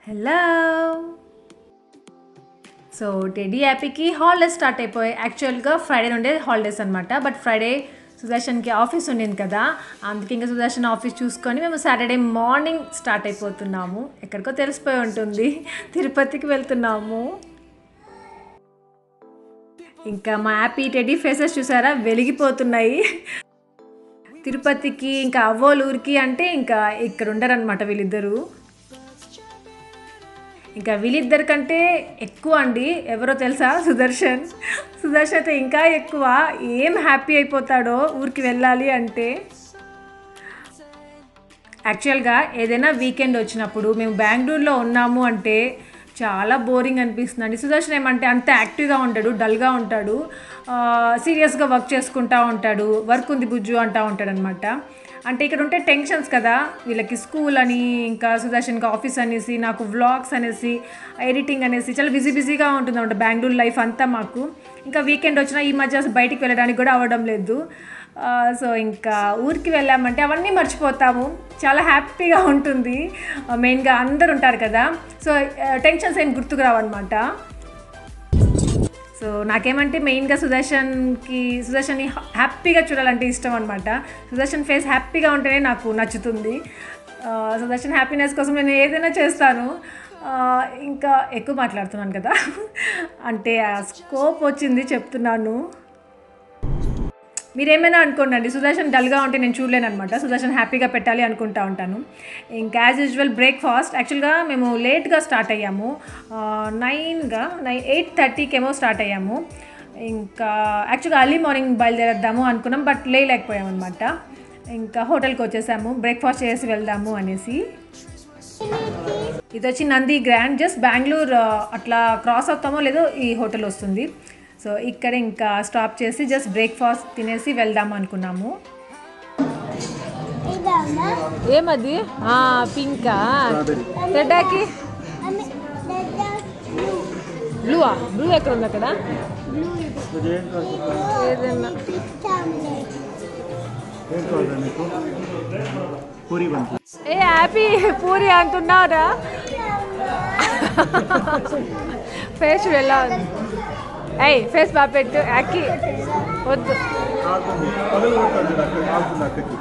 Hello so Teddy యాపీకి holidays start అయిపోయాయి యాక్చువల్గా ఫ్రైడే నుండే హాలిడేస్ అనమాట బట్ ఫ్రైడే సుదర్శన్కి ఆఫీస్ ఉండింది కదా అందుకే ఇంకా సుదర్శన్ ఆఫీస్ చూసుకొని మేము సాటర్డే మార్నింగ్ స్టార్ట్ అయిపోతున్నాము ఎక్కడికో తెలిసిపోయి ఉంటుంది తిరుపతికి వెళ్తున్నాము ఇంకా మా హ్యాపీ టెడీ ఫేసెస్ చూసారా వెలిగిపోతున్నాయి తిరుపతికి ఇంకా అవ్వోలూరికి అంటే ఇంకా ఇక్కడ ఉండరనమాట వీళ్ళిద్దరూ ఇంకా వీళ్ళిద్దరి కంటే ఎక్కువ అండి ఎవరో తెలుసా సుదర్శన్ సుదర్శన్ అయితే ఇంకా ఎక్కువ ఏం హ్యాపీ అయిపోతాడో ఊరికి వెళ్ళాలి అంటే యాక్చువల్గా ఏదైనా వీకెండ్ వచ్చినప్పుడు మేము బెంగళూరులో ఉన్నాము అంటే చాలా బోరింగ్ అనిపిస్తుంది అండి సుదర్శన్ ఏమంటే అంత యాక్టివ్గా ఉంటాడు డల్గా ఉంటాడు సీరియస్గా వర్క్ చేసుకుంటా ఉంటాడు వర్క్ ఉంది బుజ్జు అంటూ ఉంటాడు అనమాట అంటే ఇక్కడ ఉంటే టెన్షన్స్ కదా వీళ్ళకి స్కూల్ అని ఇంకా సుదర్శన్కి ఆఫీస్ అనేసి నాకు వ్లాగ్స్ అనేసి ఎడిటింగ్ అనేసి చాలా బిజీ బిజీగా ఉంటుంది అనమాట బెంగళూరు లైఫ్ అంతా మాకు ఇంకా వీకెండ్ వచ్చినా ఈ మధ్య అసలు బయటికి వెళ్ళడానికి కూడా అవ్వడం లేదు సో ఇంకా ఊరికి వెళ్ళామంటే అవన్నీ మర్చిపోతాము చాలా హ్యాపీగా ఉంటుంది మెయిన్గా అందరు ఉంటారు కదా సో టెన్షన్స్ ఏం గుర్తుకు రావన్నమాట సో నాకేమంటే మెయిన్గా సుదర్శన్కి సుదర్శన్ని హ్యాపీగా చూడాలంటే ఇష్టం అనమాట సుదర్శన్ ఫేస్ హ్యాపీగా ఉంటేనే నాకు నచ్చుతుంది ఆ, సుదర్శన్ హ్యాపీనెస్ కోసం నేను ఏదైనా చేస్తాను ఆ, ఇంకా ఎక్కువ మాట్లాడుతున్నాను కదా అంటే ఆ స్కోప్ వచ్చింది చెప్తున్నాను మీరేమైనా అనుకోండి అండి సుదర్శన్ డల్గా ఉంటే నేను చూడలేను అనమాట సుదర్శన్ హ్యాపీగా పెట్టాలి అనుకుంటా ఉంటాను ఇంకా యాజ్ యూజువల్ బ్రేక్ఫాస్ట్ యాక్చువల్గా మేము లేట్గా స్టార్ట్ అయ్యాము నైన్గా నైన్ ఎయిట్ థర్టీకి ఏమో స్టార్ట్ అయ్యాము ఇంకా యాక్చువల్గా అర్లీ మార్నింగ్ బయలుదేరద్దాము అనుకున్నాం బట్ లేలేకపోయాం అనమాట ఇంకా హోటల్కి వచ్చేసాము బ్రేక్ఫాస్ట్ చేసి వెళ్దాము అనేసి ఇది వచ్చి నంది గ్రాండ్ జస్ట్ బెంగళూరు ఆ, అట్లా క్రాస్ అవుతామో లేదో ఈ హోటల్ వస్తుంది సో ఇక్కడ ఇంకా స్టాప్ చేసి జస్ట్ బ్రేక్ఫాస్ట్ తినేసి వెళ్దాం అనుకున్నాము ఇదమ్మా ఏమది పింకా రెడ్డాకి అమ్మ బ్లూ బ్లూవా బ్లూ ఎక్కడ ఉంది అక్కడ ఏదన్నా ఇస్తాంలే ఏం కావాలి మీకు పూరి బంతి ఏ హ్యాపీ పూరి అంటున్నారా ఫేస్ వెళ్ళాలి ఏయ్ ఫేస్ బాగా పెట్టు అక్కి వద్దు కాలుతుంది పగలు కొడుతుంది అక్కడ కాలుతుంది అక్కకి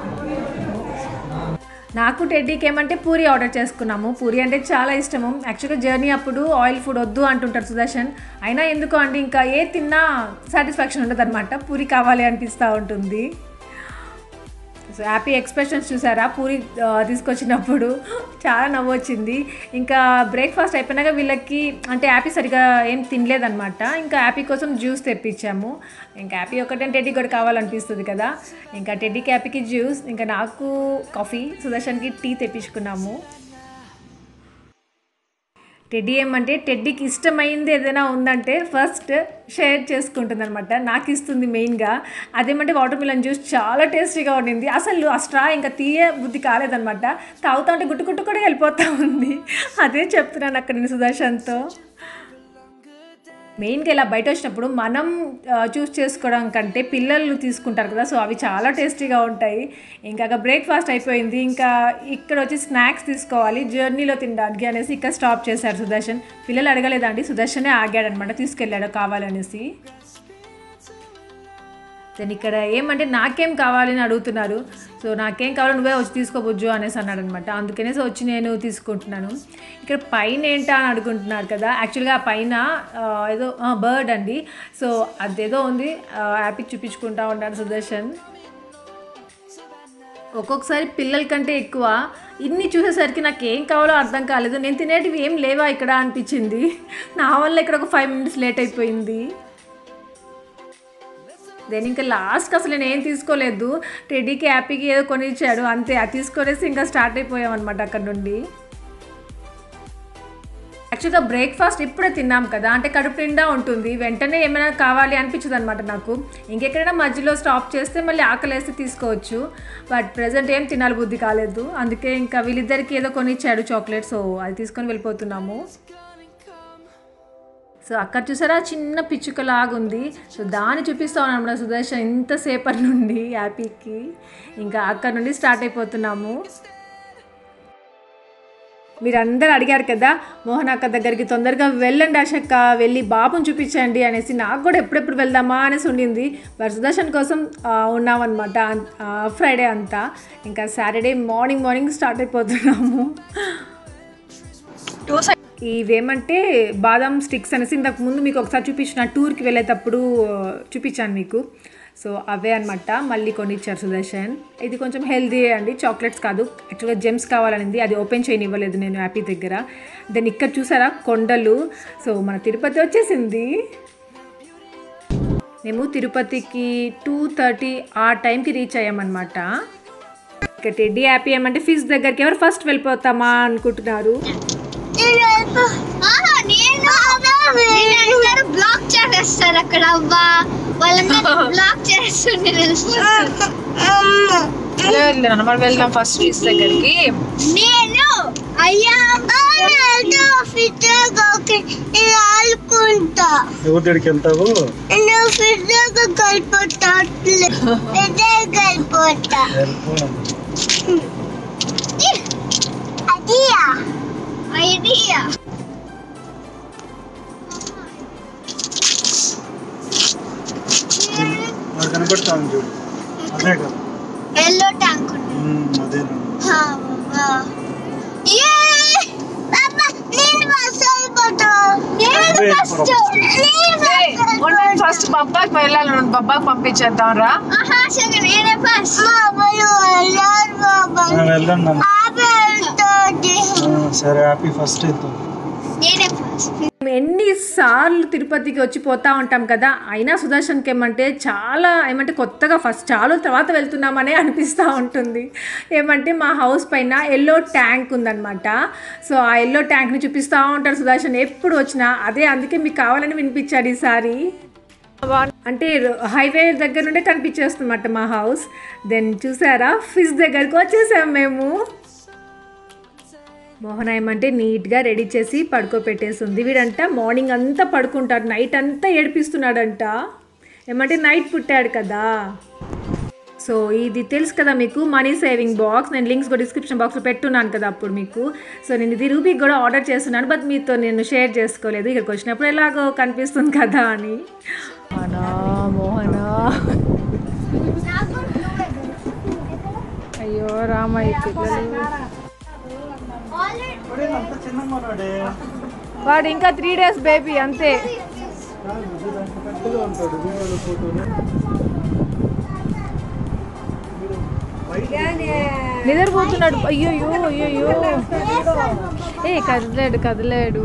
నాకు టెడ్డీకి ఏమంటే పూరి ఆర్డర్ చేసుకున్నాము పూరి అంటే చాలా ఇష్టము యాక్చువల్గా జర్నీ అప్పుడు ఆయిల్ ఫుడ్ వద్దు అంటుంటారు సుదర్శన్ అయినా ఎందుకు అంటే ఇంకా ఏ తిన్నా సాటిస్ఫాక్షన్ ఉండదు అనమాట పూరి కావాలి అనిపిస్తూ ఉంటుంది సో హ్యాపీ ఎక్స్ప్రెషన్స్ చూసారా పూరి ఆ, తీసుకొచ్చినప్పుడు చాలా నవ్వు వచ్చింది ఇంకా బ్రేక్ఫాస్ట్ అయిపోయినాక వీళ్ళకి అంటే హ్యాపీ సరిగా ఏం తినలేదన్నమాట ఇంకా హ్యాపీ కోసం జ్యూస్ తెప్పించాము ఇంకా హ్యాపీ ఒకటే టెడ్డీ కూడా కావాలనిపిస్తుంది కదా ఇంకా టెడ్డీకి హ్యాపీకి జ్యూస్ ఇంకా నాకు కాఫీ సుదర్శన్కి టీ తెప్పించుకున్నాము టెడ్డీ ఏమంటే టెడ్డీకి ఇష్టమైంది ఏదైనా ఉందంటే ఫస్ట్ షేర్ చేసుకుంటుంది అనమాట నాకు ఇస్తుంది మెయిన్గా అదేమంటే వాటర్ మిలన్ జ్యూస్ చాలా టేస్టీగా ఉండింది అసలు ఆ స్ట్రా ఇంకా తీయ బుద్ధి కాలేదనమాట తాగుతా ఉంటే గుట్టు గుట్టు కూడా వెళ్ళిపోతూ ఉంది అదే చెప్తున్నాను అక్కడ నేను సుదర్శన్తో మెయిన్గా ఇలా బయట వచ్చినప్పుడు మనం చూస్ చేసుకోవడం కంటే పిల్లలు తీసుకుంటారు కదా సో అవి చాలా టేస్టీగా ఉంటాయి ఇంకా బ్రేక్ఫాస్ట్ అయిపోయింది ఇంకా ఇక్కడ వచ్చి స్నాక్స్ తీసుకోవాలి జర్నీలో తినడానికి అనేసి ఇక్కడ స్టాప్ చేశారు సుదర్శన్ పిల్లలు అడగలేదండి సుదర్శనే ఆగాడనమాట తీసుకెళ్ళాడు కావాలనేసి దెన్ ఇక్కడ ఏమంటే నాకేం కావాలి అని అడుగుతున్నారు సో నాకేం కావాలో నువ్వే వచ్చి తీసుకోబుజ్జు అనేసి అన్నాడు అనమాట అందుకనేసి వచ్చి నేను తీసుకుంటున్నాను ఇక్కడ పైన ఏంటా అని అడుగుంటున్నారు కదా యాక్చువల్గా ఆ పైన ఆ, ఏదో బర్డ్ అండి సో అదేదో ఉంది హ్యాపీ చూపించుకుంటా ఉన్నాడు సుదర్శన్ ఒక్కొక్కసారి పిల్లల కంటే ఎక్కువ ఇన్ని చూసేసరికి నాకు ఏం కావాలో అర్థం కాలేదు నేను తినేటివి ఏం లేవా ఇక్కడ అనిపించింది నా వల్ల ఇక్కడ ఒక ఫైవ్ మినిట్స్ లేట్ అయిపోయింది దెన్ ఇంకా లాస్ట్కి అసలు నేను ఏం తీసుకోలేదు టెడ్డీకి హ్యాపీకి ఏదో కొని ఇచ్చాడు అంతే అది తీసుకొనేసి ఇంకా స్టార్ట్ అయిపోయాం అనమాట అక్కడ నుండి యాక్చువల్గా బ్రేక్ఫాస్ట్ ఇప్పుడే తిన్నాం కదా అంటే కడుపు నిండా ఉంటుంది వెంటనే ఏమైనా కావాలి అనిపించదు అనమాట నాకు ఇంకెక్కడైనా మధ్యలో స్టాప్ చేస్తే మళ్ళీ ఆకలేసి తీసుకోవచ్చు బట్ ప్రజెంట్ ఏం తినాలి బుద్ధి కాలేదు అందుకే ఇంకా వీళ్ళిద్దరికి ఏదో కొని ఇచ్చాడు చాక్లెట్ సో అది తీసుకొని వెళ్ళిపోతున్నాము సో అక్కడ చూసారా చిన్న పిచ్చుకలాగా ఉంది సో దాన్ని చూపిస్తా ఉన్నాను మన సుదర్శన్ ఇంతసేపటి నుండి హ్యాపీకి ఇంకా అక్కడ నుండి స్టార్ట్ అయిపోతున్నాము మీరందరూ అడిగారు కదా మోహన్ అక్క దగ్గరికి తొందరగా వెళ్ళండి అశక్క వెళ్ళి బాబుని చూపించండి అనేసి నాకు కూడా ఎప్పుడెప్పుడు వెళ్దామా అనేసి ఉండింది మరి సుదర్శన్ కోసం ఆ, ఉన్నామన్నమాట ఫ్రైడే అంతా ఇంకా సాటర్డే మార్నింగ్ మార్నింగ్ స్టార్ట్ అయిపోతున్నాము ఇవేమంటే బాదం స్టిక్స్ అనేసి ఇంతకు ముందు మీకు ఒకసారి చూపించిన టూర్కి వెళ్ళేటప్పుడు చూపించాను మీకు సో అవే అనమాట మళ్ళీ కొన్ని ఇచ్చారు సుదర్శన్ ఇది కొంచెం హెల్దీ అండి చాక్లెట్స్ కాదు యాక్చువల్గా జెమ్స్ కావాలనింది అది ఓపెన్ చేయనివ్వలేదు నేను హ్యాపీ దగ్గర దెన్ ఇక్కడ చూసారా కొండలు సో మన తిరుపతి వచ్చేసింది మేము తిరుపతికి టూ థర్టీ ఆ టైంకి రీచ్ అయ్యామన్నమాట ఇక టెడ్డీ హ్యాపీ ఏమంటే ఫీజ్ దగ్గరికి ఎవరు ఫస్ట్ వెళ్ళిపోతామా అనుకుంటున్నారు నేను బ్లాక్ చేసేస్తారు అక్కడ అవ్వా వాళ్ళందరూ బ్లాక్ చేస్తుండే లేదు మనం వెళ్దాం ఫస్ట్ ఫీజ్ దగ్గరికి నేను అయ్యా నేను ఆడుకుంటా ఎవరి దగ్గరికి వెళ్తావు నేను ఫిడ్గా కలిపోతా ఇదే కలిపోతా అదియా ఐడియా వాడు కనబడతాను చూడు అదే కదా ఎల్లో ట్యాంక్ ఉంది ఉమ్, అదే ఫస్ట్ బొబ్బాకి వెళ్ళాలి బొబ్బాకి పంపించేద్దాం రా వెళ్దాం నాన్న. ఆ, సరే హ్యాపీ ఫస్ట్ వెళ్తాం మేము ఎన్నిసార్లు తిరుపతికి వచ్చి పోతా ఉంటాం కదా అయినా సుదర్శన్కి ఏమంటే చాలా ఏమంటే కొత్తగా ఫస్ట్ చాలా తర్వాత వెళ్తున్నామనే అనిపిస్తూ ఉంటుంది ఏమంటే మా హౌస్ పైన ఎల్లో ట్యాంక్ ఉందన్నమాట సో ఆ ఎల్లో ట్యాంక్ని చూపిస్తూ ఉంటారు సుదర్శన్ ఎప్పుడు వచ్చినా అదే అందుకే మీకు కావాలని వినిపించాడు ఈసారి అంటే హైవే దగ్గర నుండే కనిపించేస్తుందన్నమాట మా హౌస్ దెన్ చూసారా ఫిష్ దగ్గరకు వచ్చేసాం మేము మోహన ఏమంటే నీట్గా రెడీ చేసి పడుకోపెట్టేసింది వీడంట మార్నింగ్ అంతా పడుకుంటాడు నైట్ అంతా ఏడిపిస్తున్నాడంట ఏమంటే నైట్ పుట్టాడు కదా సో ఇది తెలుసు కదా మీకు మనీ సేవింగ్ బాక్స్ నేను లింక్స్ కూడా డిస్క్రిప్షన్ బాక్స్లో పెట్టున్నాను కదా అప్పుడు మీకు సో నేను ఇది రూబీకి కూడా ఆర్డర్ చేస్తున్నాను బట్ మీతో నేను షేర్ చేసుకోలేదు ఇక్కడికి వచ్చినప్పుడు ఎలాగో కనిపిస్తుంది కదా అని మోహనా మోహనా అయ్యో రామయ్య పిల్లలు అంత చిన్నగా ఉన్నాడే వాడు ఇంకా త్రీ డేస్ బేబీ అంతే పెద్దగా ఉంటాడు వీడియోలో ఫోటోలు నిద్రపోతున్నాడు అయ్యో అయ్యో ఏ కదలేడు కదలేడు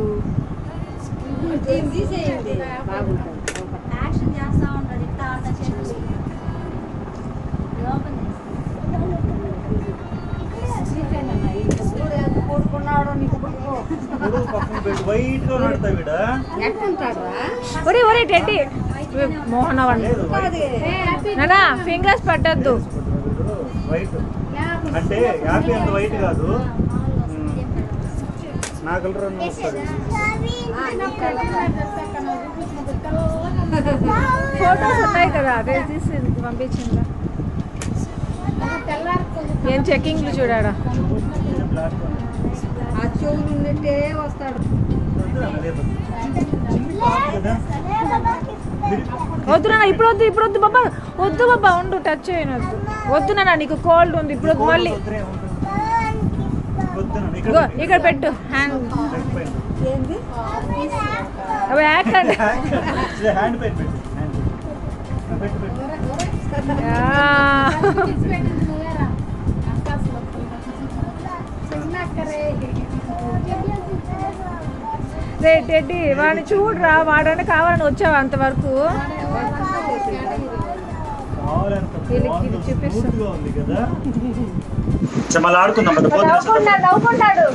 పొడుగు పక్కన పెట్టి వైట్ గా నడతా వీడ ఒరే ఒరే టెడ్డి మోహన్ అవ్వండి నానా ఫింగర్స్ పట్టద్దు వైట్ అంటే యాపీ అంత వైట్ కాదు ఉమ్, నా కలర్ అన్న వస్తుంది ఫోటోస్ ఉన్నాయి కదా అదే తీసి పంపించిందా ఏం చెకింగ్లు చూడాడా బ్లాక్ కదా వద్దు నాన్న ఇప్పుడు వద్దు ఇప్పుడు వద్దు బాబా వద్దు బాబా ఉండు టచ్ చేయనొద్దు వద్దు నాన్న నీకు కోల్డ్ ఉంది ఇప్పుడు వద్దు మళ్ళీ వద్దునండి ఇగో, ఇక్కడ ఇక్కడ పెట్టు హ్యాండ్ లెగ్ పైన అవి యాకండి హ్యాండ్ పైన పెట్టు హ్యాండ్ పెట్టు పెట్టు రే టెడ్డి వాడిని చూడరా వాడని కావాలని వచ్చావా అంతవరకు కావాలంత వీళ్ళకి ఇది చూపిస్తా. స్మూత్ గా ఉంది కదా మళ్ళీ ఆడుకుందాం పద పోతే నవ్వుకుంటాడు నవ్వుకుంటాడు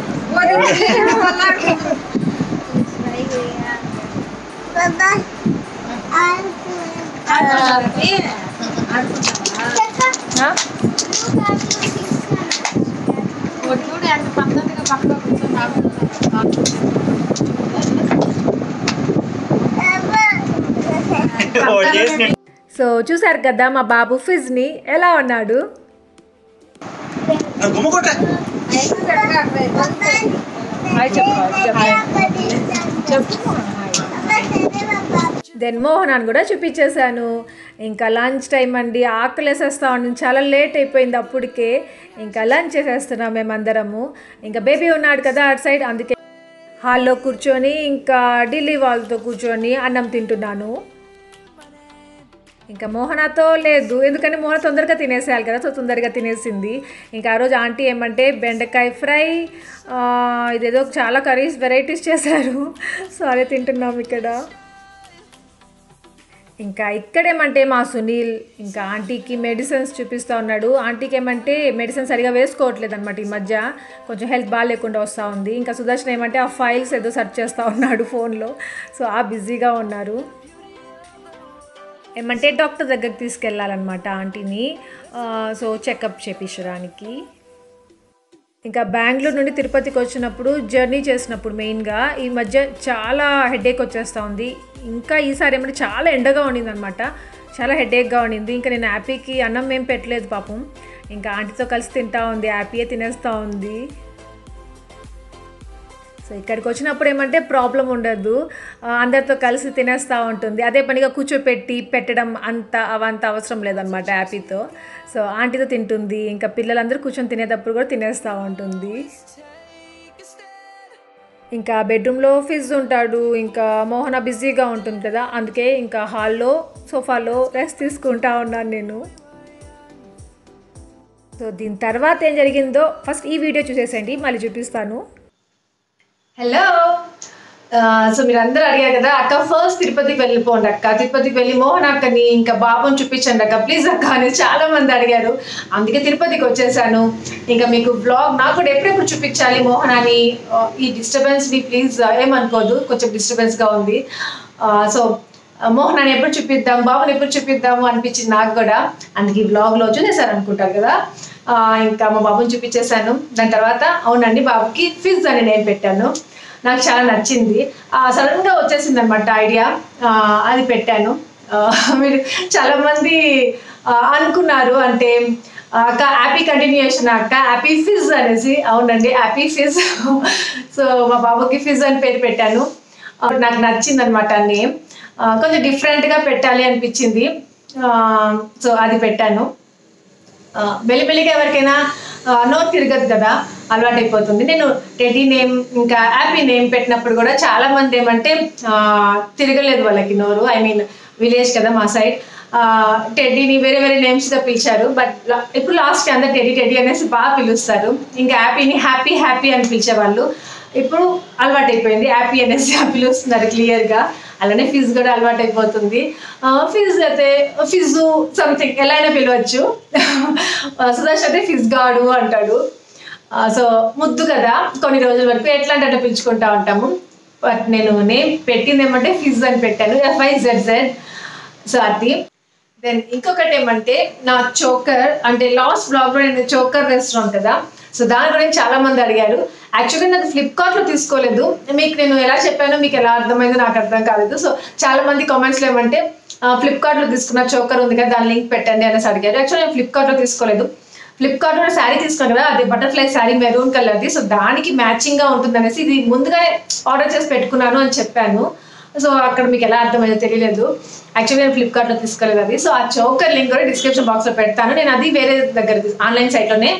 ఆ? వాడు చేసిన సో చూసారు కదా మా బాబు ఫిజ్ని ఎలా ఉన్నాడు గుమ్మకొట్ట హాయ్ చెప్పు చెప్పు దెన్ మోహనాన్ని కూడా చూపించేశాను ఇంకా లంచ్ టైం అండి ఆకలేసేస్తా ఉండి చాలా లేట్ అయిపోయింది అప్పటికే ఇంకా లంచ్ చేసేస్తున్నాం మేమందరము ఇంకా బేబీ ఉన్నాడు కదా అటు సైడ్ అందుకే హాల్లో కూర్చొని ఇంకా ఢిల్లీ వాళ్ళతో కూర్చొని అన్నం తింటున్నాను ఇంకా మోహనతో లేదు ఎందుకంటే మోహన తొందరగా తినేసేయాలి కదా సో తొందరగా తినేసింది ఇంకా ఆ రోజు ఆంటీ ఏమంటే బెండకాయ ఫ్రై ఆ, ఇదేదో చాలా కర్రీస్ వెరైటీస్ చేశారు సో అదే తింటున్నాం ఇక్కడ ఇంకా ఇక్కడేమంటే మా సునీల్ ఇంకా ఆంటీకి మెడిసిన్స్ చూపిస్తూ ఉన్నాడు ఆంటీకి ఏమంటే మెడిసిన్ సరిగా వేసుకోవట్లేదు అనమాట ఈ మధ్య కొంచెం హెల్త్ బాగాలేకుండా వస్తూ ఉంది ఇంకా సుదర్శన్ ఏమంటే ఆ ఫైల్స్ ఏదో సెర్చ్ చేస్తూ ఉన్నాడు ఫోన్లో సో ఆ బిజీగా ఉన్నారు ఏమంటే డాక్టర్ దగ్గరికి తీసుకెళ్ళాలన్నమాట ఆంటీని ఆ, సో చెకప్ చేపించడానికి ఇంకా బెంగళూరు నుండి తిరుపతికి వచ్చినప్పుడు జర్నీ చేసినప్పుడు మెయిన్గా ఈ మధ్య చాలా హెడేక్ వచ్చేస్తూ ఉంది ఇంకా ఈసారి ఏమంటే చాలా ఎండగా ఉండింది అనమాట చాలా హెడేక్గా ఉండింది ఇంకా నేను హ్యాపీకి అన్నం ఏం పెట్టలేదు పాపం ఇంకా ఆంటీతో కలిసి తింటా ఉంది హ్యాపీయే తినేస్తూ ఉంది సో ఇక్కడికి వచ్చినప్పుడు ఏమంటే ప్రాబ్లం ఉండదు ఆ, అందరితో కలిసి తినేస్తూ ఉంటుంది అదే పనిగా కూర్చోపెట్టి పెట్టడం అంత అవంత అవసరం లేదనమాట హ్యాపీతో సో ఆంటీతో తింటుంది ఇంకా పిల్లలందరూ కూర్చొని తినేటప్పుడు కూడా తినేస్తూ ఉంటుంది ఇంకా బెడ్రూమ్లో ఫిజ్ ఉంటాడు ఇంకా మోహన బిజీగా ఉంటుంది కదా అందుకే ఇంకా హాల్లో సోఫాలో రెస్ట్ తీసుకుంటా ఉన్నాను నేను సో దీని తర్వాత ఏం జరిగిందో ఫస్ట్ ఈ వీడియో చూసేసండి మళ్ళీ చూపిస్తాను హలో సో మీరు అందరూ అడిగారు కదా అక్క ఫస్ట్ తిరుపతికి వెళ్ళిపోండి అక్క తిరుపతికి వెళ్ళి మోహన్ అక్కని ఇంకా బాబుని చూపించండి అక్క ప్లీజ్ అక్క అని చాలా మంది అడిగారు అందుకే తిరుపతికి వచ్చేసాను ఇంకా మీకు బ్లాగ్ నాకు కూడా ఎప్పుడెప్పుడు చూపించాలి మోహన్ అని ఆ, ఈ డిస్టర్బెన్స్ని ప్లీజ్ ఏమనుకోదు కొంచెం డిస్టర్బెన్స్గా ఉంది సో మోహన్ అని ఎప్పుడు చూపిద్దాం బాబుని ఎప్పుడు చూపిద్దాము అనిపించింది నాకు కూడా అందుకే ఈ బ్లాగ్లో చూసేసారు అనుకుంటారు కదా ఆ, ఇంకా మా బాబుని చూపించేశాను దాని తర్వాత అవునండి బాబుకి ఫిజ్ అని నేను పెట్టాను నాకు చాలా నచ్చింది సడన్గా వచ్చేసింది అనమాట ఐడియా అది పెట్టాను ఆ, మీరు చాలామంది ఆ, అనుకున్నారు అంటే ఆ, అక్క హ్యాపీ కంటిన్యూషన్ అక్క హ్యాపీ ఫిజ్ అనేసి అవునండి హ్యాపీ ఫిజ్ సో మా బాబుకి ఫిజ్ అని పేరు పెట్టాను ఆ, నాకు నచ్చింది అనమాట నేమ్ కొంచెం డిఫరెంట్గా పెట్టాలి అనిపించింది సో అది పెట్టాను ఆ, మెల్లిమెల్లిగా ఎవరికైనా ఆ, నోట్ తిరగదు కదా అలవాటు అయిపోతుంది నేను టెడీ నేమ్ ఇంకా హ్యాపీ నేమ్ పెట్టినప్పుడు కూడా చాలా మంది ఏమంటే ఆ, తిరగలేదు వాళ్ళకి నోరు ఐ మీన్ విలేజ్ కదా మా సైడ్ టెడ్డీని వేరే వేరే నేమ్స్గా పిలిచారు బట్ ఇప్పుడు లాస్ట్ అందరు టెడీ టెడీ అనేసి బాగా పిలుస్తారు ఇంకా హ్యాపీని హ్యాపీ హ్యాపీ అని పిలిచేవాళ్ళు ఇప్పుడు అలవాటు అయిపోయింది హ్యాపీ అనేసి పిలుస్తున్నారు క్లియర్గా అలానే ఫీజు కూడా అలవాటు అయిపోతుంది ఫీజు అయితే ఫిజు సంథింగ్ ఎలా అయినా పిలవచ్చు సుధాష్ అయితే ఫిజ్ గాడు అంటాడు సో ముద్దు కదా కొన్ని రోజుల వరకు ఎట్లా అంటే అట్లా పిలుచుకుంటా ఉంటాము బట్ నేను నేమ్ పెట్టింది ఏమంటే ఫిజ్ అని పెట్టాను ఎఫ్ఐ జెడ్ జెడ్ సో అది దెన్ ఇంకొకటి ఏమంటే నా చోకర్ అంటే లాస్ట్ బ్లాగ్ లో నేను చోకర్ రెస్టారెంట్ కదా సో దాని గురించి చాలా మంది అడిగారు యాక్చువల్గా నాకు ఫ్లిప్కార్ట్ లో తీసుకోలేదు మీకు నేను ఎలా చెప్పానో మీకు ఎలా అర్థమైందో నాకు అర్థం కాలేదు సో చాలా మంది కామెంట్స్ లో ఏమంటే ఫ్లిప్కార్ట్ లో తీసుకున్న చోకర్ ఉంది కదా దాని లింక్ పెట్టండి అనేసి అడిగారు యాక్చువల్లీ నేను ఫ్లిప్కార్ట్ లో తీసుకోలేదు ఫ్లిప్కార్ట్ లో శారీ తీసుకున్నాను కదా అది బటర్ఫ్లై శారీ మెరూన్ కలర్ది సో దానికి మ్యాచింగ్ గా ఉంటుంది అనేసి ఇది ముందుగానే ఆర్డర్ చేసి పెట్టుకున్నాను అని చెప్పాను సో అక్కడ మీకు ఎలా అర్థమైందో తెలియలేదు యాక్చువల్లీ నేను ఫ్లిప్కార్ట్లో తీసుకోలేదు అది సో ఆ చౌకర్ లింక్ కూడా డిస్క్రిప్షన్ బాక్స్లో పెడతాను నేను అది వేరే దగ్గర ఆన్లైన్ సైట్లోనే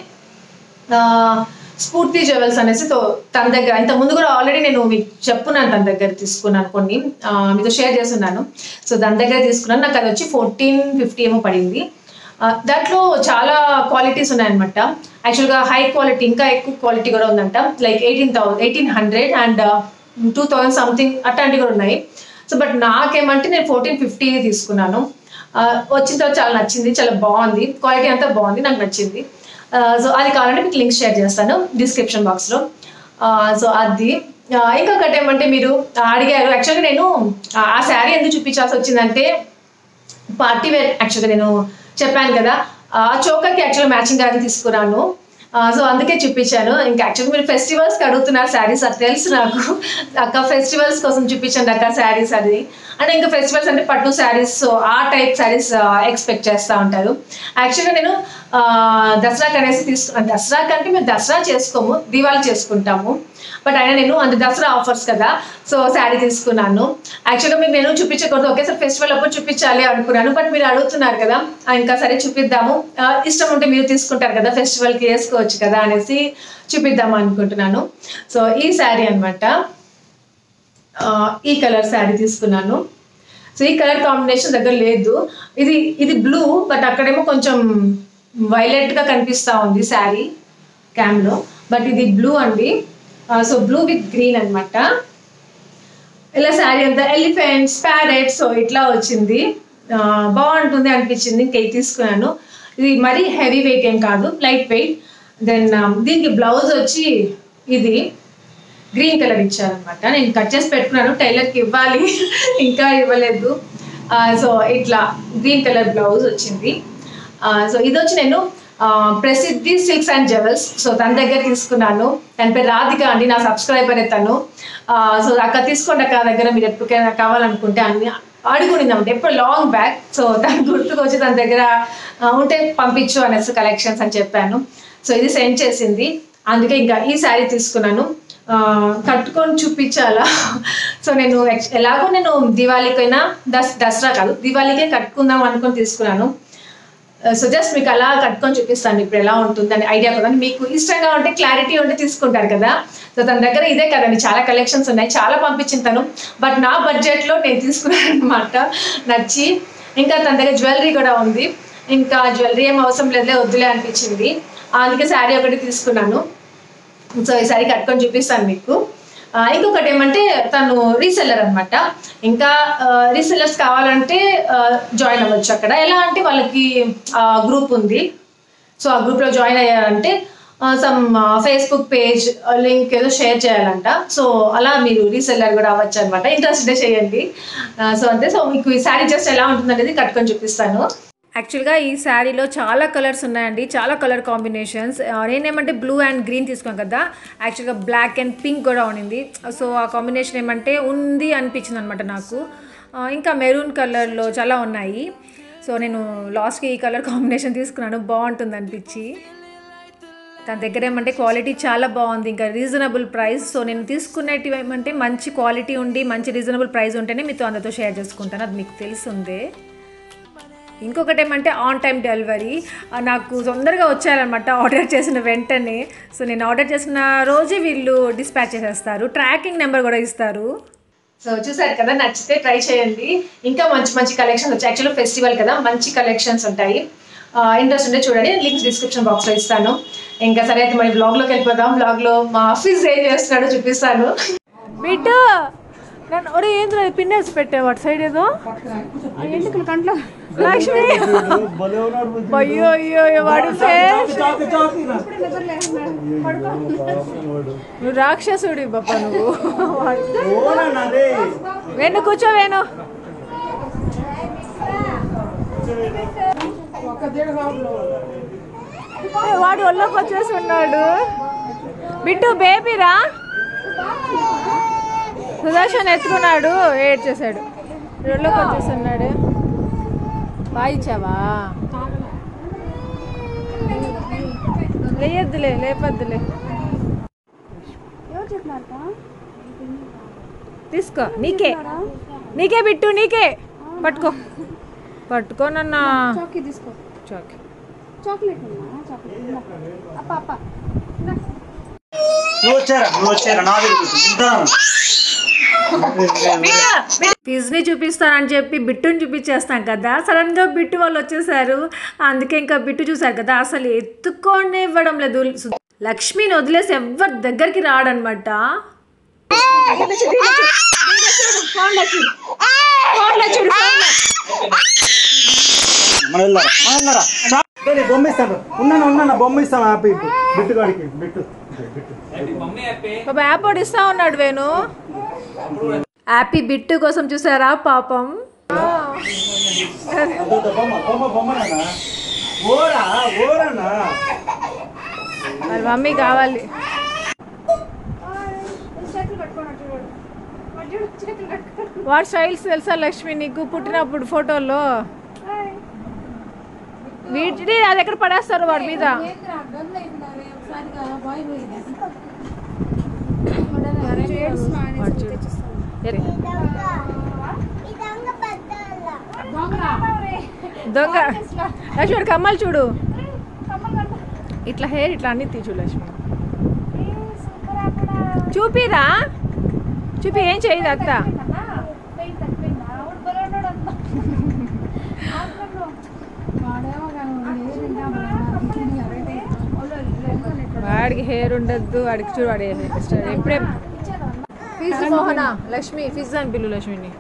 స్ఫూర్తి జ్యువెల్స్ అనేసి తో- తన దగ్గర ఇంత ముందు కూడా ఆల్రెడీ నేను మీకు చెప్పున్నాను తన దగ్గర తీసుకున్నాను కొన్ని ఆ, మీతో షేర్ చేస్తున్నాను సో దాని దగ్గర తీసుకున్నాను నాకు అది వచ్చి ఫోర్టీన్ ఫిఫ్టీ ఏమో పడింది ఆ, దాంట్లో చాలా క్వాలిటీస్ ఉన్నాయన్నమాట యాక్చువల్గా హై క్వాలిటీ ఇంకా ఎక్కువ క్వాలిటీ కూడా ఉందంట like eighteen thousand eighteen hundred and two thousand something అట్లాంటివి కూడా ఉన్నాయి సో బట్ నాకేమంటే నేను ఫోర్టీన్ ఫిఫ్టీ తీసుకున్నాను ఆ, వచ్చిన తర్వాత చాలా నచ్చింది చాలా బాగుంది క్వాలిటీ అంతా బాగుంది నాకు నచ్చింది సో అది కావాలంటే మీకు లింక్ షేర్ చేస్తాను డిస్క్రిప్షన్ బాక్స్లో సో అది ఆ, ఇంకొకటి ఏమంటే మీరు అడిగారు యాక్చువల్గా నేను ఆ- ఆ శారీ ఎందుకు చూపించాల్సి వచ్చిందంటే పార్టీ వేర్ యాక్చువల్గా నేను చెప్పాను కదా ఆ చోకర్కి యాక్చువల్గా మ్యాచింగ్ అది తీసుకున్నాను సో అందుకే చూపించాను ఇంకా యాక్చువల్గా మీరు ఫెస్టివల్స్కి అడుగుతున్నారు శారీస్ అది తెలుసు నాకు అక్క ఫెస్టివల్స్ కోసం చూపించండి అక్క శారీస్ అది అంటే ఇంకా ఫెస్టివల్స్ అంటే పట్టు శారీస్ సో ఆ టైప్ శారీస్ ఎక్స్పెక్ట్ చేస్తూ ఉంటారు యాక్చువల్గా నేను ఆ, దసరాకి అనేసి తీసుకు దసరాకి అంటే మేము దసరా చేసుకోము దీవాళి చేసుకుంటాము బట్ అయినా నేను అంత దసరా ఆఫర్స్ కదా సో శారీ తీసుకున్నాను యాక్చువల్గా మీకు నేను చూపించకూడదు ఒకేసారి ఫెస్టివల్ అప్పుడు చూపించాలి అనుకున్నాను బట్ మీరు అడుగుతున్నారు కదా ఆ, ఇంకా సరే చూపిద్దాము ఆ, ఇష్టం ఉంటే మీరు తీసుకుంటారు కదా ఫెస్టివల్కి వేసుకోవచ్చు కదా అనేసి చూపిద్దాము అనుకుంటున్నాను సో ఈ శారీ అన్నమాట ఆ, ఈ కలర్ శారీ తీసుకున్నాను సో ఈ కలర్ కాంబినేషన్ దగ్గర లేదు ఇది ఇది బ్లూ బట్ అక్కడేమో కొంచెం వైలెట్ గా కనిపిస్తా ఉంది శారీ క్యామ్లో బట్ ఇది బ్లూ అండి సో బ్లూ విత్ గ్రీన్ అన్నమాట ఇలా శారీ అంతా ఎలిఫెంట్స్ ప్యారెట్ సో ఇట్లా వచ్చింది ఆ, బాగుంటుంది అనిపించింది ఇంకా ఇది తీసుకున్నాను ఇది మరీ హెవీ వెయిట్ ఏం కాదు లైట్ వెయిట్ దెన్ దీనికి బ్లౌజ్ వచ్చి ఇది గ్రీన్ కలర్ ఇచ్చారనమాట నేను కట్ చేసి పెట్టుకున్నాను టైలర్కి ఇవ్వాలి ఇంకా ఇవ్వలేదు సో ఇట్లా గ్రీన్ కలర్ బ్లౌజ్ వచ్చింది సో ఇది వచ్చి నేను ఆ, ప్రసిద్ధి సిల్క్స్ అండ్ జెవెల్స్ సో తన దగ్గర తీసుకున్నాను తన పేరు రాధిక అండి నా సబ్స్క్రైబర్ తను సో అక్కడ తీసుకోండి అక్క దగ్గర మీరు ఎప్పటికైనా కావాలనుకుంటే అన్ని అడుగునిందన్నమాట ఎప్పుడు లాంగ్ బ్యాక్ సో దాని గుర్తుకు వచ్చి తన దగ్గర ఆ, ఉంటే పంపించు అనేసి కలెక్షన్స్ అని చెప్పాను సో ఇది సెండ్ చేసింది అందుకే ఇంకా ఈ శారీ తీసుకున్నాను ఆ, కట్టుకొని చూపించాలా సో నేను ఎక్స్- ఎలాగో నేను దివాళీకైనా దస్ దసరా కాదు దివాళీకే కట్టుకుందాం అనుకొని తీసుకున్నాను సో జస్ట్ మీకు అలా కట్టుకొని చూపిస్తాను ఇప్పుడు ఎలా ఉంటుంది అని ఐడియా కదా మీకు ఇష్టంగా ఉంటే క్లారిటీ ఉంటే తీసుకుంటారు కదా సో తన దగ్గర ఇదే కదండి చాలా కలెక్షన్స్ ఉన్నాయి చాలా పంపించింది తను బట్ నా బడ్జెట్లో నేను తీసుకున్నాను అనమాట నచ్చి ఇంకా తన దగ్గర జ్యువెలరీ కూడా ఉంది ఇంకా జ్యువెలరీ ఏం అవసరం లేదులే వద్దులే అనిపించింది అందుకే శారీ ఒకటి తీసుకున్నాను సో ఈ సారీ కట్టుకొని చూపిస్తాను మీకు ఆ, ఇంకొకటి ఏమంటే తను రీసెల్లర్ అనమాట ఇంకా రీసెల్లర్స్ కావాలంటే జాయిన్ అవ్వచ్చు అక్కడ ఎలా అంటే వాళ్ళకి గ్రూప్ ఉంది సో ఆ గ్రూప్లో జాయిన్ అయ్యారంటే సమ్ ఫేస్బుక్ పేజ్ లింక్ ఏదో షేర్ చేయాలంట సో అలా మీరు రీసెల్లర్ కూడా అవ్వచ్చు అనమాట ఇంట్రెస్ట్ చేయండి సో అంతే సో మీకు ఈ శారీ జస్ట్ ఎలా ఉంటుంది అనేది కట్టుకొని చూపిస్తాను యాక్చువల్గా ఈ శారీలో చాలా కలర్స్ ఉన్నాయండి చాలా కలర్ కాంబినేషన్స్ నేనేమంటే బ్లూ అండ్ గ్రీన్ తీసుకున్నాను కదా యాక్చువల్గా బ్లాక్ అండ్ పింక్ కూడా ఉండింది సో ఆ కాంబినేషన్ ఏమంటే ఉంది అనిపించింది అనమాట నాకు ఆ, ఇంకా మెరూన్ కలర్లో చాలా ఉన్నాయి సో నేను లాస్ట్కి ఈ కలర్ కాంబినేషన్ తీసుకున్నాను బాగుంటుంది అనిపించి తన దగ్గర ఏమంటే క్వాలిటీ చాలా బాగుంది ఇంకా రీజనబుల్ ప్రైస్ సో నేను తీసుకునేటివి ఏమంటే మంచి క్వాలిటీ ఉండి మంచి రీజనబుల్ ప్రైస్ ఉంటేనే మీతో అందరితో షేర్ చేసుకుంటాను అది మీకు తెలిసిందే ఇంకొకటి ఏమంటే ఆన్ టైం డెలివరీ ఆ, నాకు తొందరగా వచ్చారనమాట ఆర్డర్ చేసిన వెంటనే సో నేను ఆర్డర్ చేసిన రోజే వీళ్ళు డిస్పాచ్ చేసేస్తారు ట్రాకింగ్ నెంబర్ కూడా ఇస్తారు సో చూసారు కదా నచ్చితే ట్రై చేయండి ఇంకా మంచి మంచి కలెక్షన్స్ వచ్చాయి యాక్చువల్లీ ఫెస్టివల్ కదా మంచి కలెక్షన్స్ ఉంటాయి ఇంట్రెస్ట్ ఉంటే చూడండి లింక్స్ డిస్క్రిప్షన్ బాక్స్లో ఇస్తాను ఇంకా సరే అయితే మరి బ్లాగ్లోకి వెళ్ళిపోదాం బ్లాగ్లో మా ఆఫీస్ ఏం చేస్తున్నాడో చూపిస్తాను బిడ్డ నన్ను ఒరే ఏంద్ర పిన్నేసి పెట్టావు అటు సైడ్ ఏదో ఎందుకు కంట్లో లక్ష్మి భలే ఉన్నాడు బుజ్జి. అయ్యో అయ్యో అయ్యో, వాడి ఫేస్ చాకి చాకి రా. నువ్వు రాక్షసుడి బాపా నువ్వు ఓనా రే వేణు కూర్చో వేణు ఏ, వాడు ఒళ్ళోకి వచ్చేసి ఉన్నాడు బిట్టు బేబీరా సుదర్శన్ ఎత్తుకున్నాడు ఏడ్ చేశాడు ఒళ్ళోకి వచ్చేసి ఉన్నాడు వాయిచ్చావా లేయొద్దులే లేపొద్దులే తీసుకో నీకే నీకే బిట్టు నీకే పట్టుకో పట్టుకోనన్నా చాకీ తీసుకో చాకి చాక్లెట్ ఉన్నా చాక్లెట్ అప్ప అప్ప నువ్వు వచ్చారా నువ్వు వచ్చారా నా దగ్గర కూర్చో. ఇద్దరం. ఫిజ్ని చూపిస్తానని చెప్పి బిట్టుని చూపించేస్తాం కదా సడన్ గా బిట్టు వాళ్ళు వచ్చేసారు అందుకే ఇంకా బిట్టు చూసారు కదా అసలు ఎత్తుకొని ఇవ్వడం లేదు లక్ష్మిని వదిలేసి ఎవరి దగ్గరికి రాడనమాట మనం వెళ్దారా మనం వెళ్దారా చా- సరే, బొమ్మ ఇస్తాను ఉన్నాను ఉన్నాను బొమ్మ ఇస్తాను ఆపి బిట్టు కాడికి బిట్టు బిట్టు పాప యాప్ ఒకటి ఇస్తా ఉన్నాడు వేణు హ్యాపీ బిట్టు కోసం చూసారా పాపం అదొక బొమ్మ బొమ్మ బొమ్మనా ఓరా ఓరన్నా వాళ్ళ మమ్మీ కావాలి చేతులు కట్టుకోనట్టు చూడు వాడు చూడు చేతులు కట్టుకో వాడు స్టైల్స్ తెలుసా లక్ష్మి నీకు పుట్టినప్పుడు ఫోటోలో వీటిని అది ఎక్కడ పడేస్తారు వాడి మీద ఏంద్రా గంద అయిపోయినావే ఒకసారిగా బాయ్ పోయింది వాడు చూడు. ఎరే. దొంగ లక్ష్మి కమ్మలు చూడు ఇట్లా హెయిర్ ఇట్లా అన్ని తీచు లక్ష్మి చూపిరా చూపి ఏం చేయదు అత్త వాడికి హెయిర్ ఉండద్దు వాడికి చూడు వాడి hair style. ఎప్పుడే ఫీజు మోహన లక్ష్మి ఫీజు అని పిల్లు లక్ష్మిని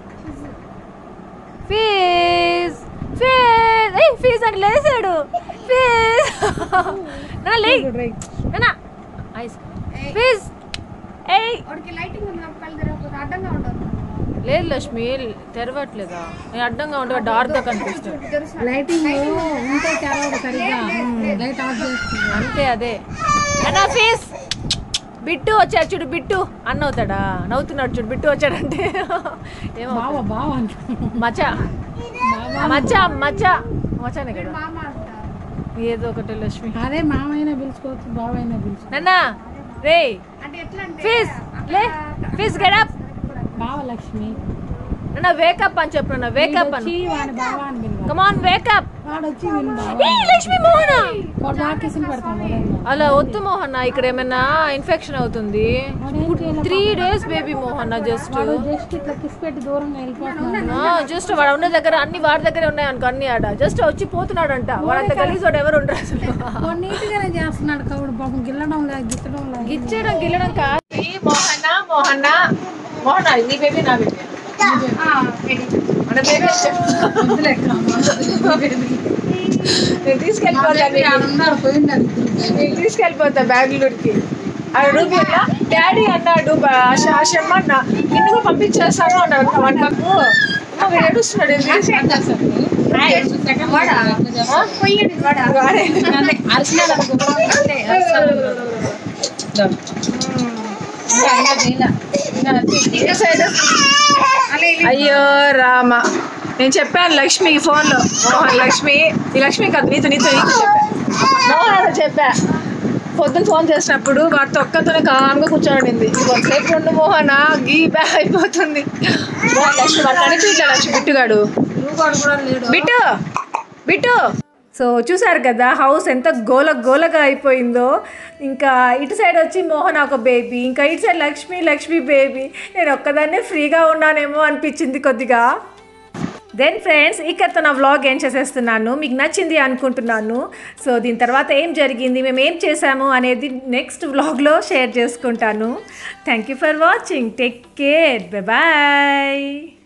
ఫీజ్ ఫీజ్ ఏయ్ ఫీజ్ అని లేసాడు ఫీజ్ నా లే నా ఐస్ ఫీజ్ ఏయ్ వాడికి లైటింగ్ ఉంది నాకు కళ్ళు తిరగకపోతే అడ్డంగా ఉండదు లేదు లక్ష్మి తెరవట్లేదా నేను అడ్డంగా ఉంటే డార్క్గా కనిపిస్తుంది లైటింగ్ ఉంటే తెరవదు సరిగ్గా లైట్ ఆఫ్ చేస్తుంది అంతే అదే అన్నా ఫీజ్ బిట్టు వచ్చాడు చూడు బిట్టు అన్న అవుతాడా నవ్వుతున్నాడు చూడు బిట్టు వచ్చాడంటే ఏమో బావ బావ మచ్చ మచ్చ మచ్చ మచ్చనే కదా మామ అంటారు ఏదో ఒకటి లక్ష్మి అదే మామైనా పిలుచుకోవచ్చు బావైనా పిలుచుకోవచ్చు నాన్న రే అంటే ఎట్లా అంటే ఫీజ్ లే ఫీజ్ గెడప్ బావ లక్ష్మి నాన్న వేకప్ అని చెప్పు నాన్న వేకప్ వచ్చి అని వాడి బావ అని పిలవాలి కమాన్ వేకప్ వాడు వచ్చి విను బావ ఏ లక్ష్మి మోహన వాడు బాగా కిసిన పెడతాం వదలను. అలా వద్దు మోహన్న ఇక్కడ ఏమైనా ఇన్ఫెక్షన్ అవుతుంది త్రీ డేస్ బేబీ మోహన్న జస్ట్ వాడు జస్ట్ ఇట్లా కిస్ పెట్టి దూరంగా వెళ్ళిపోతున్నాడు జస్ట్ వాడు ఉన్న దగ్గర అన్ని వాడి దగ్గర ఉన్నాయి అనుకో అన్ని ఆడ జస్ట్ వచ్చి పోతున్నాడంట వాడంత గలీజ్ వాడు ఎవరు ఉండరు అసలు వాడు నీట్గానే చేస్తున్నాడు కవుడు పాపం గిల్లడం లేదు గిట్టడం లేదు గిచ్చడం గిల్లడం కాదు మోహన్న మోహన్న మోహన నీ బేబీ నా బేబీ మన బేబీ నేను తీసుకెళ్ళిపోతాను అందరు పోయింది అది నేను తీసుకెళ్ళిపోతా బెంగళూరుకి ఆ రూపీలో డాడీ అన్నాడు షమ్మన్న నిన్ను కూడా పంపించేస్తాను అన్నాడు వన్ పక్క అమ్మ వీడు ఏడుస్తున్నాడు ఏంది? వాడే. ఈ సైడ్. అయ్యో రామ నేను చెప్పాను లక్ష్మి ఫోన్లో మోహన్ లక్ష్మి ఈ లక్ష్మి కాదు నీతో నీతో నీతో చెప్పా మోహన్ చెప్పా పొద్దున ఫోన్ చేసినప్పుడు వాడితో ఒక్కతోనే కామ్గా కూర్చోండింది కొంతసేపు రెండు మోహన గీ బ్యా అయిపోతుంది మోహన్ లక్ష్మి వాడు కనిపించలే లక్ష్మి బిట్టుగాడు బిట్టు బిట్టు సో చూసారు కదా హౌస్ ఎంత గోల గోలగా అయిపోయిందో ఇంకా ఇటు సైడ్ వచ్చి మోహన్ ఒక బేబీ ఇంకా ఇటు సైడ్ లక్ష్మి లక్ష్మి బేబీ నేను ఒక్కదాన్నే ఫ్రీగా ఉన్నానేమో అనిపించింది కొద్దిగా దెన్ ఫ్రెండ్స్ ఇక్కడతో నా వ్లాగ్ ఏం చేసేస్తున్నాను మీకు నచ్చింది అనుకుంటున్నాను సో దీని తర్వాత ఏం జరిగింది మేము ఏం చేసాము అనేది నెక్స్ట్ వ్లాగ్లో షేర్ చేసుకుంటాను thank you for watching take care bye